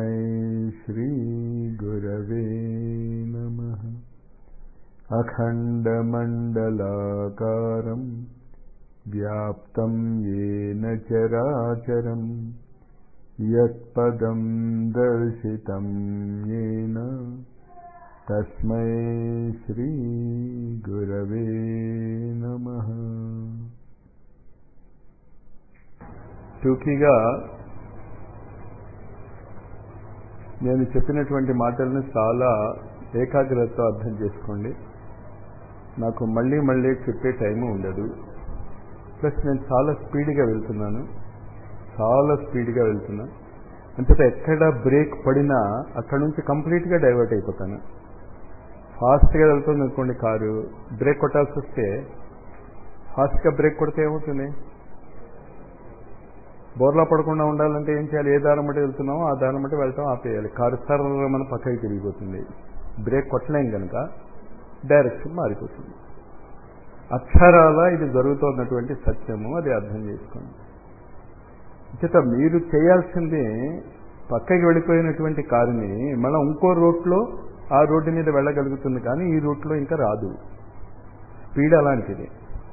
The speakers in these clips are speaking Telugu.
तस्मै श्रीगुरवे नमः अखण्डमण्डलाकारम् व्याप्तं येन चराचरम् यत्पदं दर्शितं येन तस्मै श्रीगुरवे नमः టూకీగా నేను చెప్పినటువంటి మాటలను చాలా ఏకాగ్రతతో అర్థం చేసుకోండి నాకు మళ్ళీ మళ్ళీ చెప్పే టైము ఉండదు ప్లస్ నేను చాలా స్పీడ్గా వెళ్తున్నాను చాలా స్పీడ్గా వెళ్తున్నా అంతటా ఎక్కడ బ్రేక్ పడినా అక్కడ నుంచి కంప్లీట్గా డైవర్ట్ అయిపోతాను ఫాస్ట్గా వెళ్తుంది అనుకోండి కారు బ్రేక్ కొట్టాల్సి వస్తే ఫాస్ట్గా బ్రేక్ కొడితే ఏమవుతుంది బోర్లా పడకుండా ఉండాలంటే ఏం చేయాలి ఏ దారం బట్టి వెళ్తున్నామో ఆ దారం బట్టి వెళ్తాం ఆపేయాలి కారు సర్రమన పక్కకి తిరిగిపోతుంది బ్రేక్ కొట్టలేం కనుక డైరెక్షన్ మారిపోతుంది అక్షరాల ఇది జరుగుతున్నటువంటి సత్యము అది అర్థం చేసుకోండి చేత మీరు చేయాల్సింది పక్కకి వెళ్ళిపోయినటువంటి కారుని మళ్ళీ ఇంకో రూట్లో ఆ రోడ్డు మీద వెళ్ళగలుగుతుంది కానీ ఈ రూట్లో ఇంకా రాదు స్పీడ్ అలాంటిది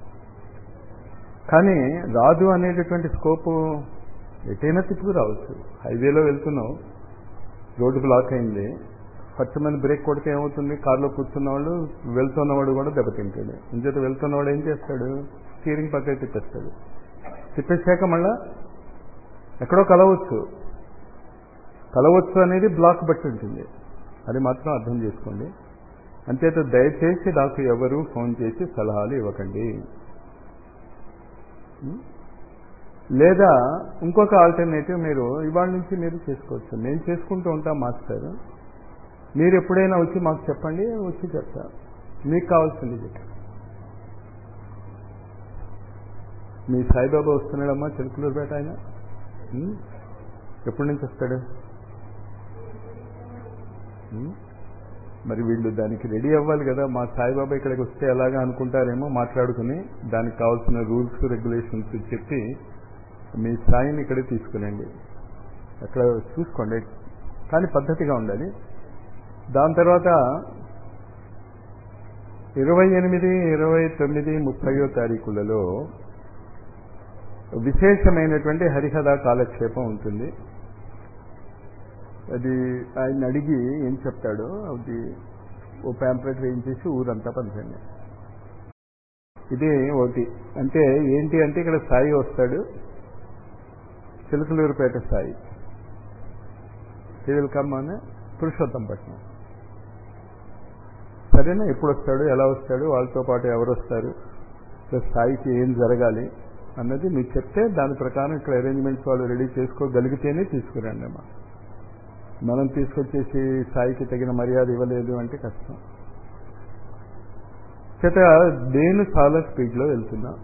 కానీ రాదు అనేటటువంటి స్కోప్ ఎటైనా తిప్పుకు రావచ్చు హైవేలో వెళ్తున్నావు రోడ్డు బ్లాక్ అయింది పచ్చమని బ్రేక్ కొడితే ఏమవుతుంది కారులో కూర్చున్న వాళ్ళు వెళ్తున్నవాడు కూడా దెబ్బతింటాడు ఇంచేత వెళ్తున్నవాడు ఏం చేస్తాడు స్టీరింగ్ పక్కకి తిప్పేస్తాడు తిప్పేశాక మళ్ళా ఎక్కడో కలవచ్చు కలవచ్చు అనేది బ్లాక్ బట్టి ఉంటుంది అది మాత్రం అర్థం చేసుకోండి అంతేత దయచేసి నాకు ఎవరు ఫోన్ చేసి సలహాలు ఇవ్వకండి లేదా ఇంకొక ఆల్టర్నేటివ్ మీరు ఇవాళ నుంచి మీరు చేసుకోవచ్చు నేను చేసుకుంటూ ఉంటా మాస్టర్ మీరు ఎప్పుడైనా వచ్చి మాకు చెప్పండి వచ్చి చెప్తా మీకు కావాల్సింది చెప్పండి మీ సాయిబాబా వస్తున్నాడమ్మా చిలుకలూరుపేట ఆయన ఎప్పటి నుంచి వస్తాడు మరి వీళ్ళు దానికి రెడీ అవ్వాలి కదా మా సాయిబాబా ఇక్కడికి వస్తే ఎలాగా అనుకుంటారేమో మాట్లాడుకుని దానికి కావాల్సిన రూల్స్ రెగ్యులేషన్స్ చెప్పి మీ సాయిని ఇక్కడే తీసుకురండి అక్కడ చూసుకోండి కానీ పద్ధతిగా ఉండాలి దాని తర్వాత ఇరవై ఎనిమిది ఇరవై తొమ్మిది ముప్పయో తారీఖులలో విశేషమైనటువంటి హరిహద కాలక్షేపం ఉంటుంది అది ఆయన అడిగి ఏం చెప్తాడో అది ఓ ప్యాంప్లెట్ వేయించేసి ఊరంతా పంచండి ఇది ఒకటి అంటే ఏంటి అంటే ఇక్కడ సాయి వస్తాడు చిలుకలూరుపేట సాయి సివిల్ కమ్మానే పురుషోత్తంపట్నం సరేనా ఎప్పుడు వస్తాడు ఎలా వస్తాడు వాళ్ళతో పాటు ఎవరు వస్తారు ప్లస్ సాయికి ఏం జరగాలి అన్నది మీకు చెప్తే దాని ప్రకారం ఇక్కడ అరేంజ్మెంట్స్ వాళ్ళు రెడీ చేసుకోగలిగితేనే తీసుకురండి అమ్మా మనం తీసుకొచ్చేసి సాయికి తగిన మర్యాద ఇవ్వలేదు అంటే కష్టం చేత నేను చాలా స్పీడ్లో వెళ్తున్నా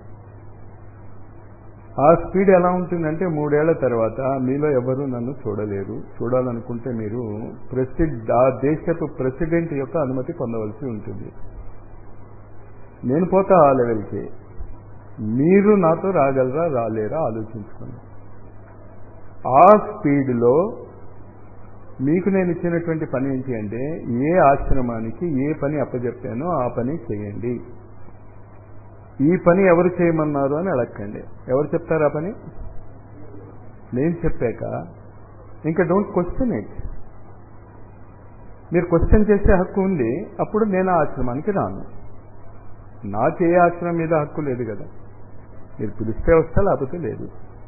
ఆ స్పీడ్ ఎలా ఉంటుందంటే మూడేళ్ల తర్వాత మీలో ఎవరు నన్ను చూడలేరు చూడాలనుకుంటే మీరు ప్రెసిడ్ ఆ దేశపు ప్రెసిడెంట్ యొక్క అనుమతి పొందవలసి ఉంటుంది నేను పోతా ఆ లెవెల్కి మీరు నాతో రాగలరా రాలేరా ఆలోచించుకోండి ఆ స్పీడ్లో మీకు నేను ఇచ్చినటువంటి పని ఏంటి అంటే ఏ ఆశ్రమానికి ఏ పని అప్పచెప్పానో ఆ పని చేయండి ఈ పని ఎవరు చేయమన్నారు అని అడగండి ఎవరు చెప్తారు ఆ పని నేను చెప్పాక ఇంకా డోంట్ క్వశ్చన్ ఇట్ మీరు క్వశ్చన్ చేసే హక్కు ఉంది అప్పుడు నేను ఆ ఆశ్రమానికి రాను నాకు ఏ ఆశ్రమం మీద హక్కు లేదు కదా మీరు పిలిస్తే వస్తా లేకపోతే లేదు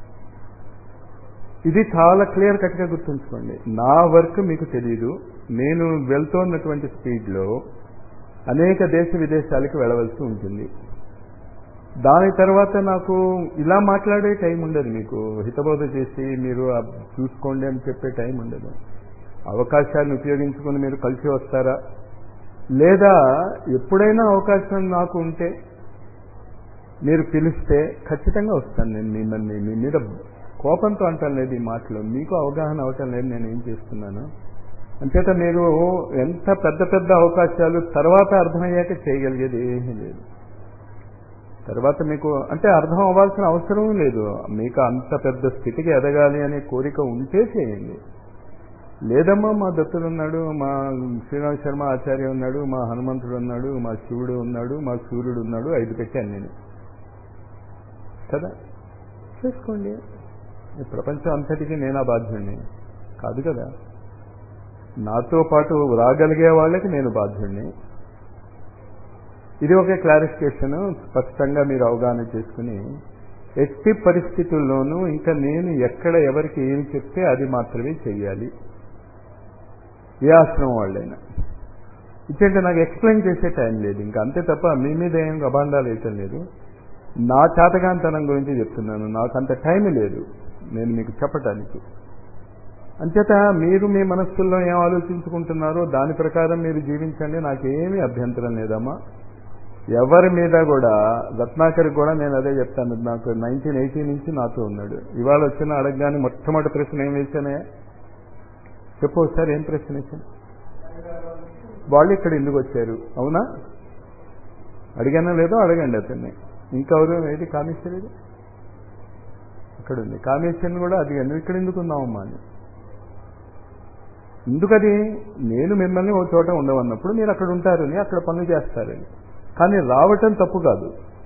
ఇది చాలా క్లియర్ కట్గా గుర్తుంచుకోండి నా వర్క్ మీకు తెలియదు నేను వెళ్తున్నటువంటి స్పీడ్లో అనేక దేశ విదేశాలకు వెళ్ళవలసి ఉంటుంది దాని తర్వాత నాకు ఇలా మాట్లాడే టైం ఉండదు మీకు హితబోధ చేసి మీరు చూసుకోండి అని చెప్పే టైం ఉండదు అవకాశాన్ని ఉపయోగించుకొని మీరు కలిసి వస్తారా లేదా ఎప్పుడైనా అవకాశం నాకు ఉంటే మీరు పిలిస్తే ఖచ్చితంగా వస్తాను నేను మిమ్మల్ని మీ మీద కోపంతో అంటాను లేదు ఈ మాటలు మీకు అవగాహన అవటం లేదు నేను ఏం చేస్తున్నాను అంచేత మీరు ఎంత పెద్ద పెద్ద అవకాశాలు తర్వాత అర్థమయ్యాక చేయగలిగేది ఏమీ లేదు తర్వాత మీకు అంటే అర్థం అవ్వాల్సిన అవసరం లేదు మీకు అంత పెద్ద స్థితికి ఎదగాలి అనే కోరిక ఉంటే చేయండి లేదమ్మా మా దత్తుడు ఉన్నాడు మా శ్రీరామ శర్మ ఆచార్య ఉన్నాడు మా హనుమంతుడు ఉన్నాడు మా శివుడు ఉన్నాడు మా సూర్యుడు ఉన్నాడు ఐదు పెట్టాను నేను కదా చేసుకోండి ఈ ప్రపంచం అంతటికీ నేనా బాధ్యుడిని కాదు కదా నాతో పాటు రాగలిగే వాళ్ళకి నేను బాధ్యుడిని ఇది ఒక క్లారిఫికేషన్ స్పష్టంగా మీరు అవగాహన చేసుకుని ఎట్టి పరిస్థితుల్లోనూ ఇంకా నేను ఎక్కడ ఎవరికి ఏమి చెప్తే అది మాత్రమే చెయ్యాలి ఏ ఆశ్రమం వాళ్ళైనా ఇచ్చేంటే నాకు ఎక్స్ప్లెయిన్ చేసే టైం లేదు ఇంకా అంతే తప్ప మీ మీద ఏం అభాండాలు వేయటం లేదు నా చాతగాంతనం గురించి చెప్తున్నాను నాకు అంత టైం లేదు నేను మీకు చెప్పటానికి అంచేత మీరు మీ మనస్సుల్లో ఏం ఆలోచించుకుంటున్నారో దాని ప్రకారం మీరు జీవించండి నాకేమీ అభ్యంతరం లేదమ్మా ఎవరి మీద కూడా రత్నాకర్కి కూడా నేను అదే చెప్తాను నాకు నైన్టీన్ ఎయిటీ నుంచి నాతో ఉన్నాడు ఇవాళ వచ్చిన అడగగానే మొట్టమొదటి ప్రశ్న ఏం వేసానే చెప్పు ఒకసారి ఏం ప్రశ్న వేసాను వాళ్ళు ఇక్కడ ఎందుకు వచ్చారు అవునా అడిగానా లేదో అడగండి అతన్ని ఇంకెవరు ఏది కామేశ్వరుడు ఇక్కడ ఉంది కామేశ్వరిని కూడా అది నువ్వు ఇక్కడ ఎందుకు ఉన్నావమ్మా అని ఎందుకది నేను మిమ్మల్ని ఓ చోట ఉండవన్నప్పుడు మీరు అక్కడ ఉంటారని అక్కడ పనులు చేస్తారని కానీ రావటం తప్పు కాదు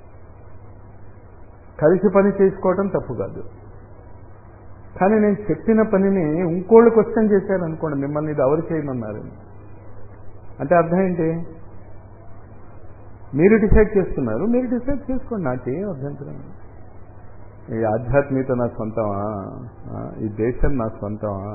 కలిసి పని చేసుకోవటం తప్పు కాదు కానీ నేను చెప్పిన పనిని ఇంకోళ్ళు క్వశ్చన్ చేశారనుకోండి మిమ్మల్ని ఇది ఎవరు చేయమన్నారని అంటే అర్థం ఏంటి మీరు డిసైడ్ చేస్తున్నారు మీరు డిసైడ్ చేసుకోండి నాకేం అభ్యంతరం ఈ ఆధ్యాత్మికత నా సొంతమా ఈ దేశం నా సొంతమా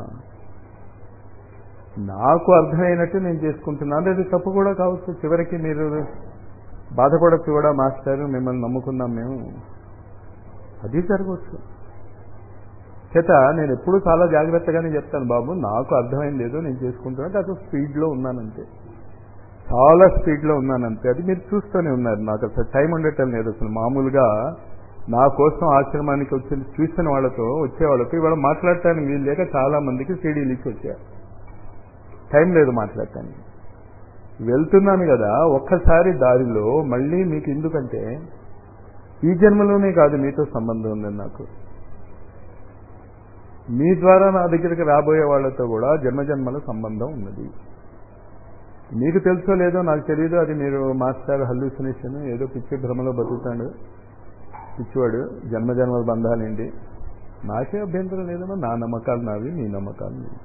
నాకు అర్థమైనట్టు నేను చేసుకుంటున్నాను అది తప్పు కూడా కావచ్చు చివరికి మీరు బాధపడచ్చు కూడా మాస్టర్ మిమ్మల్ని నమ్ముకున్నాం మేము అది జరగవచ్చు చేత నేను ఎప్పుడూ చాలా జాగ్రత్తగానే చెప్తాను బాబు నాకు అర్థమైంది ఏదో నేను చేసుకుంటున్నా కాదు స్పీడ్లో ఉన్నానంతే చాలా స్పీడ్లో ఉన్నానంతే అది మీరు చూస్తూనే ఉన్నారు నాకు అసలు టైం ఉండటం లేదు అసలు మామూలుగా నా కోసం ఆశ్రమానికి వచ్చి చూసిన వాళ్ళతో వచ్చే వాళ్ళతో ఇవాళ మాట్లాడటానికి వీలు లేక చాలా మందికి సీడీలు ఇచ్చి వచ్చారు టైం లేదు మాట్లాడటానికి వెళ్తున్నాను కదా ఒక్కసారి దారిలో మళ్ళీ మీకు ఎందుకంటే ఈ జన్మలోనే కాదు మీతో సంబంధం ఉంది నాకు మీ ద్వారా నా దగ్గరికి రాబోయే వాళ్ళతో కూడా జన్మజన్మల సంబంధం ఉన్నది మీకు తెలుసో లేదో నాకు తెలియదు అది మీరు మాస్టర్ హల్యూసినేషన్ ఏదో పిచ్చి భ్రమలో బతుకుతాడు పిచ్చివాడు జన్మజన్మల బంధాలేంటి నాకే అభ్యంతరం లేదమ్మా నా నమ్మకాలు నావి మీ నమ్మకాలు నీవి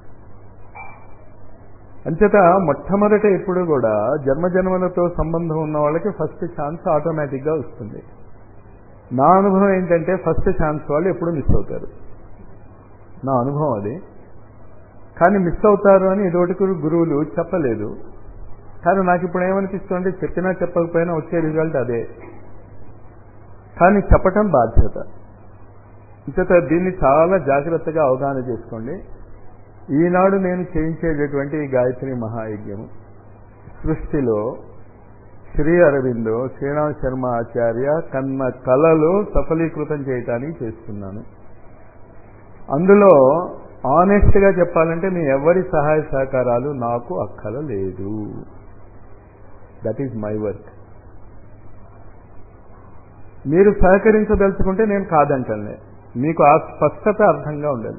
అంచేత మొట్టమొదట ఎప్పుడు కూడా జన్మజన్మలతో సంబంధం ఉన్న వాళ్ళకి ఫస్ట్ ఛాన్స్ ఆటోమేటిక్గా వస్తుంది నా అనుభవం ఏంటంటే ఫస్ట్ ఛాన్స్ వాళ్ళు ఎప్పుడు మిస్ అవుతారు నా అనుభవం అది కానీ మిస్ అవుతారు అని ఇదొకటి గురువులు చెప్పలేదు కానీ నాకు ఇప్పుడు ఏమనిపిస్తుంది చెప్పినా చెప్పకపోయినా వచ్చే రిజల్ట్ అదే కానీ చెప్పటం బాధ్యత ఇంచేత దీన్ని చాలా జాగ్రత్తగా అవగాహన చేసుకోండి ఈనాడు నేను చేయించేటటువంటి ఈ గాయత్రి మహాయజ్ఞము సృష్టిలో శ్రీ అరవిందో శ్రీరామ శర్మ ఆచార్య కన్న కళలో సఫలీకృతం చేయటానికి చేస్తున్నాను అందులో ఆనెస్ట్గా చెప్పాలంటే మీ ఎవరి సహాయ సహకారాలు నాకు అక్కల లేదు దట్ ఈజ్ మై వర్క్ మీరు సహకరించదలుచుకుంటే నేను కాదంటలే మీకు ఆ స్పష్టత అర్థంగా ఉండాలి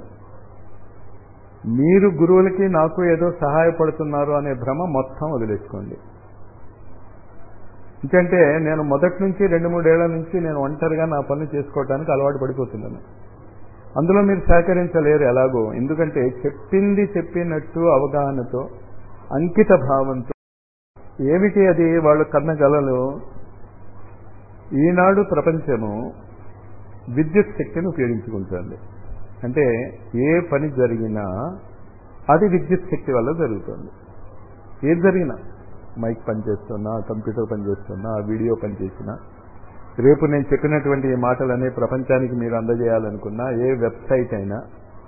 మీరు గురువులకి నాకు ఏదో సహాయపడుతున్నారు అనే భ్రమ మొత్తం వదిలేసుకోండి ఎందుకంటే నేను మొదటి నుంచి రెండు మూడేళ్ల నుంచి నేను ఒంటరిగా నా పనులు చేసుకోవడానికి అలవాటు పడిపోతున్నాను అందులో మీరు సహకరించలేరు ఎలాగో ఎందుకంటే చెప్పింది చెప్పినట్టు అవగాహనతో అంకిత భావంతో ఏమిటి అది వాళ్ళు కన్నగలలు ఈనాడు ప్రపంచము విద్యుత్ శక్తిని ఉపయోగించుకుంటుంది అంటే ఏ పని జరిగినా అది విద్యుత్ శక్తి వల్ల జరుగుతుంది ఏది జరిగినా మైక్ పనిచేస్తున్నా కంప్యూటర్ పనిచేస్తున్నా వీడియో పనిచేసినా రేపు నేను చెప్పినటువంటి ఈ మాటలనే ప్రపంచానికి మీరు అందజేయాలనుకున్నా ఏ వెబ్సైట్ అయినా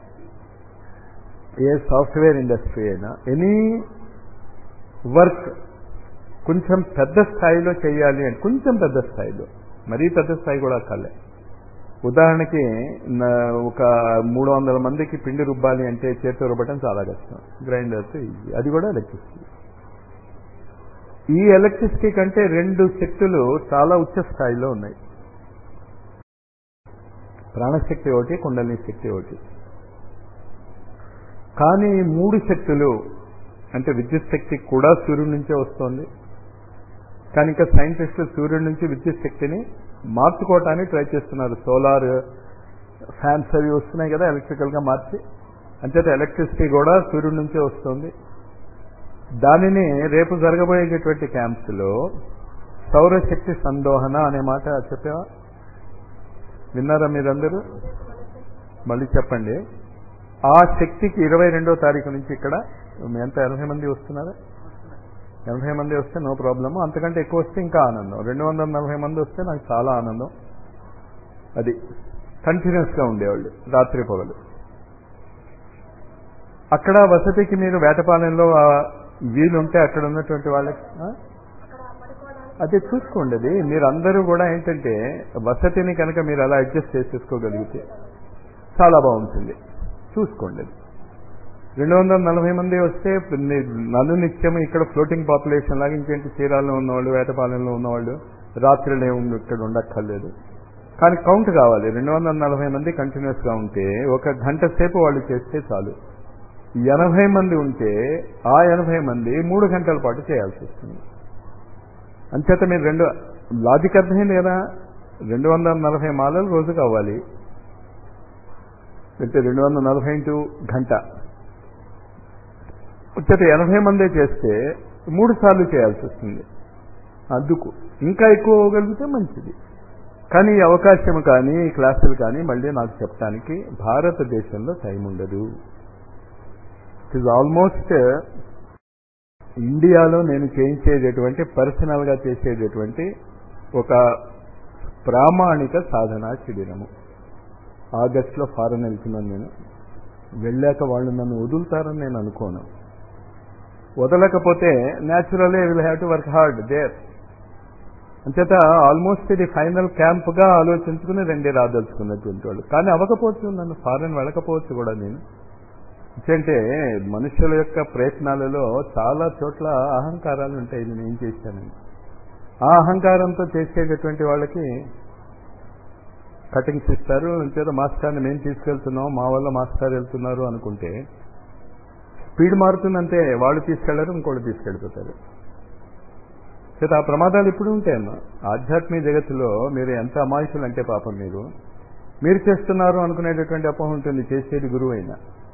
ఏ సాఫ్ట్వేర్ ఇండస్ట్రీ అయినా ఎనీ వర్క్ కొంచెం పెద్ద స్థాయిలో చేయాలి అంటే కొంచెం పెద్ద స్థాయిలో మరీ పెద్ద స్థాయి కూడా కాలే ఉదాహరణకి ఒక మూడు వందల మందికి పిండి రుబ్బాలి అంటే చేతితో రుబ్బటం చాలా కష్టం గ్రైండర్స్ ఈజీ అది కూడా ఎలక్ట్రిసిటీ ఈ ఎలక్ట్రిసిటీ కంటే రెండు శక్తులు చాలా ఉచ్చ స్థాయిలో ఉన్నాయి ప్రాణశక్తి ఒకటి కుండలిని శక్తి ఒకటి కానీ ఈ మూడు శక్తులు అంటే విద్యుత్ శక్తి కూడా సూర్యుడి నుంచే వస్తుంది కానీ ఇంకా సైంటిస్టులు సూర్యుడి నుంచి విద్యుత్ శక్తిని మార్చుకోవటానికి ట్రై చేస్తున్నారు సోలార్ ఫ్యాన్స్ అవి వస్తున్నాయి కదా ఎలక్ట్రికల్గా మార్చి అంచేత ఎలక్ట్రిసిటీ కూడా సూర్యుడి నుంచే వస్తుంది దానిని రేపు జరగబోయేటటువంటి క్యాంప్స్లో సౌరశక్తి సందోహన అనే మాట చెప్పావా విన్నారా మీరందరూ మళ్ళీ చెప్పండి ఆ శక్తికి ఇరవై రెండో తారీఖు నుంచి ఇక్కడ ఎంత ఎనభై మంది వస్తున్నారా ఎనభై మంది వస్తే నో ప్రాబ్లము అంతకంటే ఎక్కువ వస్తే ఇంకా ఆనందం రెండు వందల నలభై మంది వస్తే నాకు చాలా ఆనందం అది కంటిన్యూస్గా ఉండేవాళ్ళు రాత్రి పగలు అక్కడ వసతికి మీరు వేటపాలెంలో ఆ వీలుంటే అక్కడ ఉన్నటువంటి వాళ్ళకి ఆ? అదే చూసుకోండి అది మీరు అందరూ కూడా ఏంటంటే వసతిని కనుక మీరు అలా అడ్జస్ట్ చేసేసుకోగలిగితే చాలా బాగుంటుంది చూసుకోండి అది రెండు వందల నలభై మంది వస్తే నన్ను నిత్యం ఇక్కడ ఫ్లోటింగ్ పాపులేషన్ లాగా ఇంకేంటి చీరాల్లో ఉన్నవాళ్ళు వేటపాలెంలో ఉన్నవాళ్ళు రాత్రులు ఏమి ఇక్కడ ఉండక్కర్లేదు కానీ కౌంట్ కావాలి రెండు వందల నలభై మంది కంటిన్యూస్ గా ఉంటే ఒక గంట సేపు వాళ్ళు చేస్తే చాలు ఎనభై మంది ఉంటే ఆ ఎనభై మంది మూడు గంటల పాటు చేయాల్సి వస్తుంది అంచేత మీరు రెండు లాజిక్ అర్థమైంది కదా రెండు వందల నలభై మాలలు రోజుకు అవ్వాలి అంటే రెండు వందల నలభై ఇంటూ గంట వచ్చేట ఎనభై మందే చేస్తే మూడు సార్లు చేయాల్సి వస్తుంది అందుకు ఇంకా ఎక్కువ అవ్వగలిగితే మంచిది కానీ ఈ అవకాశం కానీ ఈ క్లాసులు కానీ మళ్ళీ నాకు చెప్పడానికి భారతదేశంలో టైం ఉండదు ఇట్ ఈజ్ ఆల్మోస్ట్ ఇండియాలో నేను చేయించేటటువంటి పర్సనల్గా చేసేటటువంటి ఒక ప్రామాణిక సాధనా శిబిరము ఆగస్టులో ఫారెన్ వెళ్తున్నాను నేను వెళ్ళాక వాళ్ళు నన్ను వదులుతారని నేను అనుకోను వదలకపోతే naturally will have to work hard there అంచేత ఆల్మోస్ట్ ఇది ఫైనల్ క్యాంప్గా ఆలోచించుకుని రెండే రాదలుచుకున్నటువంటి వాళ్ళు కానీ అవ్వకపోవచ్చు నన్ను ఫారెన్ వెళ్ళకపోవచ్చు కూడా నేను ఎందుకంటే మనుషుల యొక్క ప్రయత్నాలలో చాలా చోట్ల అహంకారాలు ఉంటాయి ఇది నేను చేశానని ఆ అహంకారంతో చేసేటటువంటి వాళ్ళకి కటింగ్స్ ఇస్తారు అంచేత మాస్టర్ని మేము తీసుకెళ్తున్నాం మా వల్ల మాస్టర్ వెళ్తున్నారు అనుకుంటే స్పీడ్ మారుతుందంటే వాళ్ళు తీసుకెళ్లరు ఇంకోళ్ళు తీసుకెళ్ళిపోతారు చేత ఆ ప్రమాదాలు ఇప్పుడు ఉంటాయమ్మా ఆధ్యాత్మిక జగత్తులో మీరు ఎంత అమాయకులు అంటే పాపం మీరు మీరు చేస్తున్నారు అనుకునేటటువంటి అపోహ ఉంటుంది చేసేది గురువు అయినా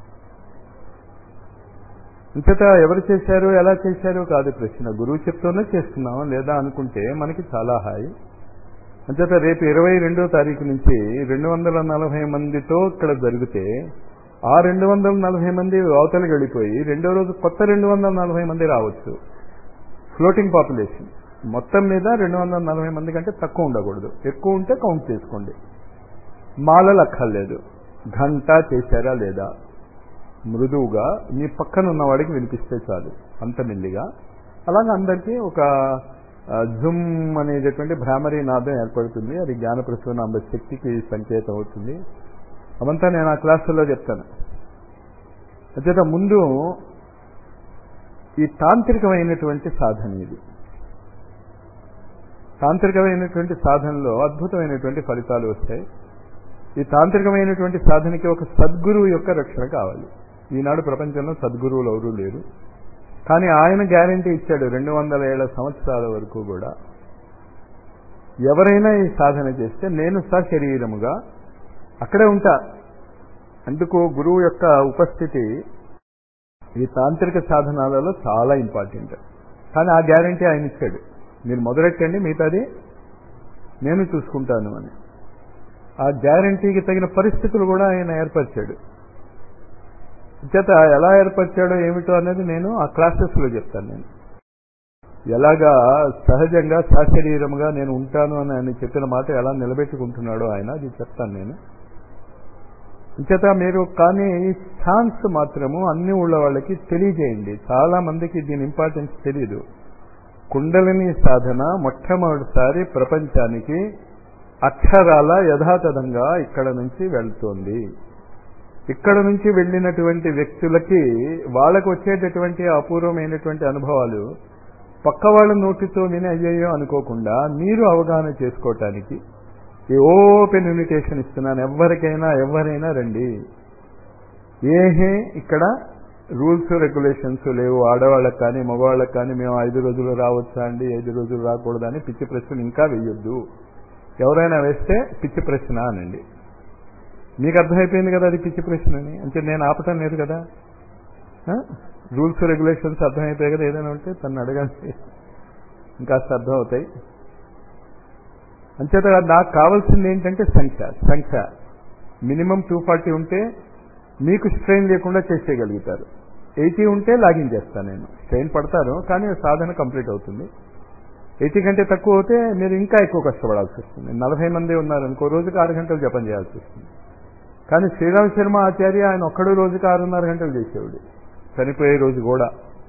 ఇంతట ఎవరు చేశారు ఎలా చేశారు కాదు ప్రశ్న గురువు చెప్తూనే చేస్తున్నాం లేదా అనుకుంటే మనకి చాలా హాయి అంచేత రేపు ఇరవై రెండో తారీఖు నుంచి రెండు వందల నలభై మందితో ఇక్కడ జరిగితే ఆ రెండు వందల నలభై మంది అవతలకి వెళ్ళిపోయి రెండో రోజు కొత్త రెండు వందల నలభై మంది రావచ్చు ఫ్లోటింగ్ పాపులేషన్ మొత్తం మీద రెండు వందల నలభై మంది కంటే తక్కువ ఉండకూడదు ఎక్కువ ఉంటే కౌంట్ చేసుకోండి మాలలు అక్కర్లేదు గంట చేశారా లేదా మృదువుగా మీ పక్కన ఉన్న వాడికి వినిపిస్తే చాలు అంత మెల్లిగా అలాగే అందరికీ ఒక జుమ్ అనేటటువంటి భ్రామరీ నాదం ఏర్పడుతుంది అది జ్ఞాన ప్రసూనాంబ శక్తికి సంకేతం అవుతుంది అవంతా నేను ఆ క్లాసుల్లో చెప్తాను అంచేత ముందు ఈ తాంత్రికమైనటువంటి సాధన ఇది తాంత్రికమైనటువంటి సాధనలో అద్భుతమైనటువంటి ఫలితాలు వస్తాయి ఈ తాంత్రికమైనటువంటి సాధనకి ఒక సద్గురువు యొక్క రక్షణ కావాలి ఈనాడు ప్రపంచంలో సద్గురువులు ఎవరూ లేరు కానీ ఆయన గ్యారంటీ ఇచ్చాడు రెండు వందల ఏళ్ల సంవత్సరాల వరకు కూడా ఎవరైనా ఈ సాధన చేస్తే నేను సశరీరముగా అక్కడే ఉంటా అందుకు గురువు యొక్క ఉపస్థితి ఈ తాంత్రిక సాధనాలలో చాలా ఇంపార్టెంట్ కానీ ఆ గ్యారంటీ ఆయన ఇచ్చాడు మీరు మొదలెట్టండి మిగతాది నేను చూసుకుంటాను అని ఆ గ్యారంటీకి తగిన పరిస్థితులు కూడా ఆయన ఏర్పరిచాడు చేత ఎలా ఏర్పరిచాడో ఏమిటో అనేది నేను ఆ క్లాసెస్లో చెప్తాను నేను ఎలాగా సహజంగా సశరీరముగా నేను ఉంటాను అని ఆయన చెప్పిన మాట ఎలా నిలబెట్టుకుంటున్నాడో ఆయన అది చెప్తాను నేను చేత మీరు కానీ ఛాన్స్ మాత్రము అన్ని ఊళ్ళ వాళ్ళకి తెలియజేయండి చాలా మందికి దీని ఇంపార్టెన్స్ తెలియదు కుండలిని సాధన మొట్టమొదటిసారి ప్రపంచానికి అక్షరాల యథాతథంగా ఇక్కడ నుంచి వెళ్తోంది ఇక్కడ నుంచి వెళ్ళినటువంటి వ్యక్తులకి వాళ్ళకు వచ్చేటటువంటి అపూర్వమైనటువంటి అనుభవాలు పక్క వాళ్ళ నోటితో విని అయ్యయ్యో అనుకోకుండా మీరు అవగాహన చేసుకోవటానికి ఈ ఓపెన్ ఇన్విటేషన్ ఇస్తున్నాను ఎవరికైనా ఎవరైనా రండి ఏహే ఇక్కడ రూల్స్ రెగ్యులేషన్స్ లేవు ఆడవాళ్ళకి కానీ మగవాళ్ళకి కానీ మేము ఐదు రోజులు రావచ్చా అండి ఐదు రోజులు రాకూడదు అని పిచ్చి ప్రశ్నలు ఇంకా వేయొద్దు ఎవరైనా వేస్తే పిచ్చి ప్రశ్న అనండి మీకు అర్థమైపోయింది కదా అది పిచ్చి ప్రశ్న అని అంటే నేను ఆపటం లేదు కదా రూల్స్ రెగ్యులేషన్స్ అర్థమైపోయాయి కదా ఏదైనా ఉంటే తను అడగండి ఇంకాస్త అర్థం అవుతాయి అంచేత నాకు కావాల్సింది ఏంటంటే సంఖ్య సంఖ్య మినిమం టూ ఫార్టీ ఉంటే మీకు స్ట్రెయిన్ లేకుండా చేసేయగలుగుతారు ఎయిటీ ఉంటే లాగిన్ చేస్తాను నేను స్ట్రెయిన్ పడతారు కానీ సాధన కంప్లీట్ అవుతుంది ఎయిటీ కంటే తక్కువ అవుతే మీరు ఇంకా ఎక్కువ కష్టపడాల్సి వస్తుంది నలభై మంది ఉన్నారు ఇంకో రోజుకి ఆరు గంటలు జపం చేయాల్సి వస్తుంది కానీ శ్రీరామ్ శర్మ ఆచార్య ఆయన ఒక్కడు రోజుకి ఆరున్నర గంటలు చేసేవాడు చనిపోయే రోజు కూడా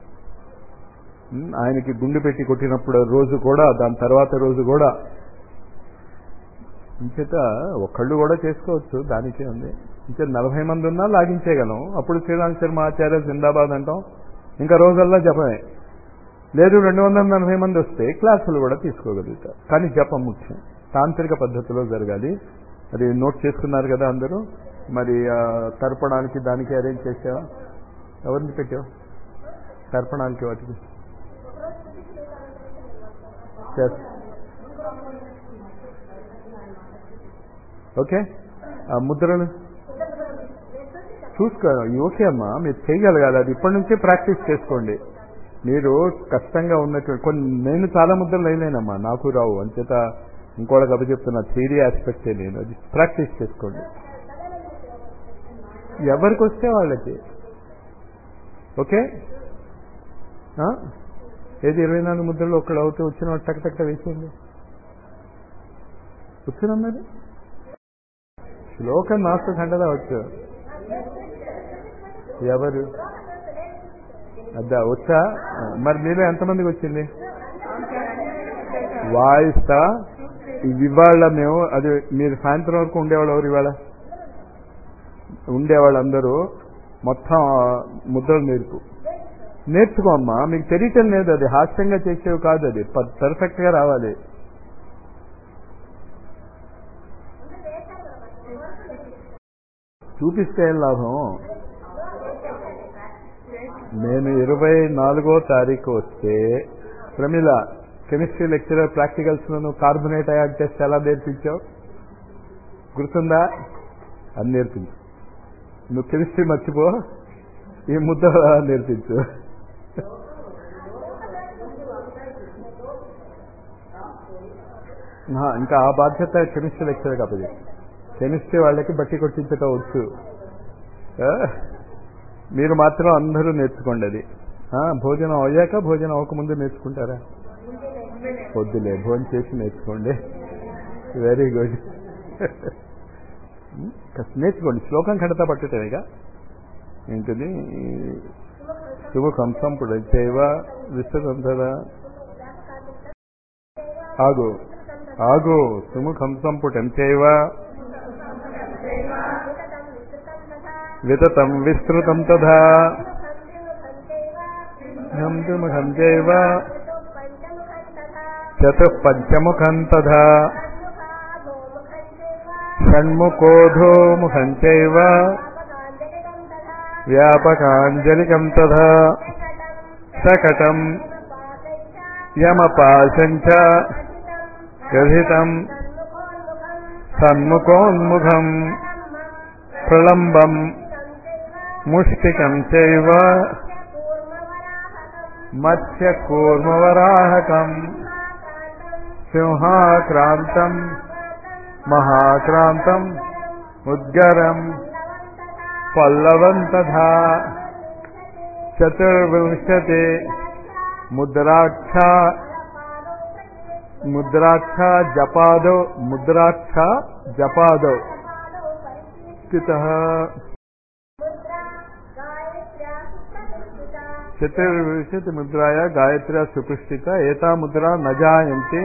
ఆయనకి గుండె పెట్టి కొట్టినప్పుడు రోజు కూడా దాని తర్వాత రోజు కూడా ఇంచేత ఒక్కళ్ళు కూడా చేసుకోవచ్చు దానికే ఉంది ఇంకే నలభై మంది ఉన్నా లాగించేయగలం అప్పుడు శ్రీరామ్ శర్మ ఆచార్య జిందాబాద్ అంటాం ఇంకా రోజల్లా జపమే లేదు రెండు వందల నలభై మంది వస్తే క్లాసులు కూడా తీసుకోగలుగుతారు కానీ జపం ముఖ్యం తాంత్రిక పద్ధతిలో జరగాలి అది నోట్ చేసుకున్నారు కదా అందరూ మరి తర్పణానికి దానికి అరేంజ్ చేసావా ఎవరిని పెట్టావు తర్పణానికి వాటికి ఓకే ఆ ముద్రలు చూసుకో ఓకే అమ్మా మీరు చేయగలగాలి అది ఇప్పటి నుంచే ప్రాక్టీస్ చేసుకోండి మీరు కష్టంగా ఉన్నటువంటి కొన్ని నేను చాలా ముద్రలు అయినానమ్మా నాకు రావు అంచేత ఇంకోళ్ళకి అప్ప చెప్తున్నా థియరీ ఆస్పెక్టే నేను అది ప్రాక్టీస్ చేసుకోండి ఎవరికి వస్తే వాళ్ళకి ఓకే ఏది ఇరవై నాలుగు ముద్రలు ఒక్కడు అవుతే వచ్చిన టక్ టక్ వేసేయండి వచ్చినా మరి శ్లోకం నాస్త ఖండదా వచ్చు ఎవరు అద్దా వచ్చా మరి మీలో ఎంతమందికి వచ్చింది వాయిస్తా ఇవాళ మేము అది మీరు సాయంత్రం వరకు ఉండేవాళ్ళు ఎవరు ఇవాళ ఉండేవాళ్ళందరూ మొత్తం ముద్రలు నేర్పు నేర్చుకో అమ్మా మీకు తెలియటం లేదు అది హాస్యంగా చేసేవి కాదు అది పర్ఫెక్ట్ గా రావాలి చూపిస్తే ఏం లాభం నేను ఇరవై నాలుగో తారీఖు వస్తే ప్రమిళ కెమిస్ట్రీ లెక్చరర్ ప్రాక్టికల్స్ లో నువ్వు కార్బొనేట్ అయాడ్ టెస్ట్ ఎలా నేర్పించావు గుర్తుందా అని నేర్పించు నువ్వు కెమిస్ట్రీ మర్చిపో ఈ ముద్ద నేర్పించు ఇంకా ఆ బాధ్యత కెమిస్ట్రీ లెక్చర్ కాబట్టి కెమిస్ట్రీ వాళ్ళకి బట్టి కొట్టించటం వచ్చు మీరు మాత్రం అందరూ నేర్చుకోండి అది భోజనం అయ్యాక భోజనం అవ్వకముందు నేర్చుకుంటారా వద్దులే భోజనం చేసి నేర్చుకోండి వెరీ గుడ్ నేర్చుకోండి శ్లోకం ఖండత పట్టుటేగా ఏంటిది శుభకం సంపుడు చేవ విశ్వసంధర ఆగు ఆగు సుముఖం సంపుటం చేవ వితతం విస్తృతం తథా ముఖం చేవ చతుఃపంచముఖం తథా షణ్ముఖోధో ముఖం చైవ వ్యాపకాంజలికం తథా సకటం యమపాశం చ గృహితం సన్ముఖోన్ముఖం ప్రళంబం ముష్టికం చైవ మత్స్యకూర్మవరాహకం సింహాక్రాంతం మహాక్రాంతం ఉద్గరం పల్లవం తథా చతుర్వింశతి ముద్రాక్ష ముద్రాక్ష జపాదో ముద్రాక్ష జపాదో స్థిత చతుర్వింశతి ముద్రాయ గాయత్ర్యా సుపుష్టిత ఏతా ముద్ర నజాయంతి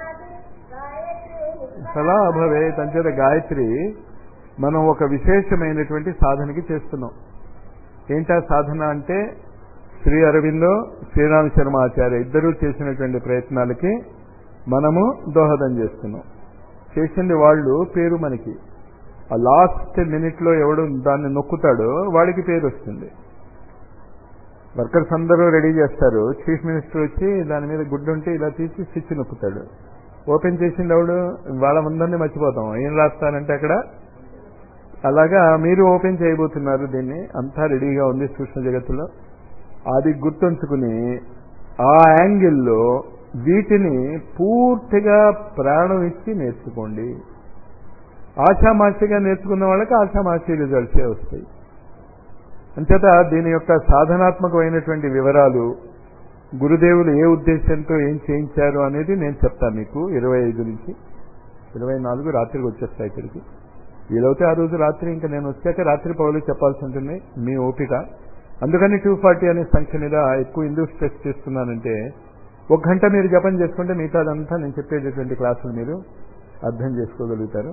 సలా భవేత్ అంచేత గాయత్రి మనం ఒక విశేషమైనటువంటి సాధనకి చేస్తున్నాం ఏంటా సాధన అంటే శ్రీ అరవిందో శ్రీరామ శర్మ ఆచార్య ఇద్దరూ చేసినటువంటి ప్రయత్నాలకి మనము దోహదం చేస్తున్నాం చేసింది వాళ్ళు పేరు మనకి ఆ లాస్ట్ మినిట్ లో ఎవడు దాన్ని నొక్కుతాడో వాడికి పేరు వస్తుంది వర్కర్స్ అందరూ రెడీ చేస్తారు చీఫ్ మినిస్టర్ వచ్చి దాని మీద గుడ్డు ఉంటే ఇలా తీసి స్విచ్ నొక్కుతాడు ఓపెన్ చేసింది ఎవడు వాళ్ళందరినీ మర్చిపోతాం ఏం రాస్తానంటే అక్కడ అలాగా మీరు ఓపెన్ చేయబోతున్నారు దీన్ని అంతా రెడీగా ఉంది సూక్ష్మ జగత్తులో అది గుర్తుంచుకుని ఆ యాంగిల్లో వీటిని పూర్తిగా ప్రాణం ఇచ్చి నేర్చుకోండి ఆషామాషిగా నేర్చుకున్న వాళ్ళకి ఆషామాషి రిజల్ట్సే వస్తాయి అంచేత దీని యొక్క సాధనాత్మకమైనటువంటి వివరాలు గురుదేవులు ఏ ఉద్దేశంతో ఏం చేయించారు అనేది నేను చెప్తాను మీకు ఇరవై ఐదు నుంచి ఇరవై నాలుగు రాత్రికి వచ్చేస్తాయి ఇక్కడికి వీలైతే ఆ రోజు రాత్రి ఇంకా నేను వచ్చాక రాత్రి పౌలు చెప్పాల్సి ఉంటుంది మీ ఓపిక అందుకని టూ ఫార్టీ అనే సంఖ్య మీద ఎక్కువ ఎందుకు స్ట్రెస్ చేస్తున్నానంటే ఒక గంట మీరు జపం చేసుకుంటే మిగతాదంతా నేను చెప్పేటటువంటి క్లాసులు మీరు అర్థం చేసుకోగలుగుతారు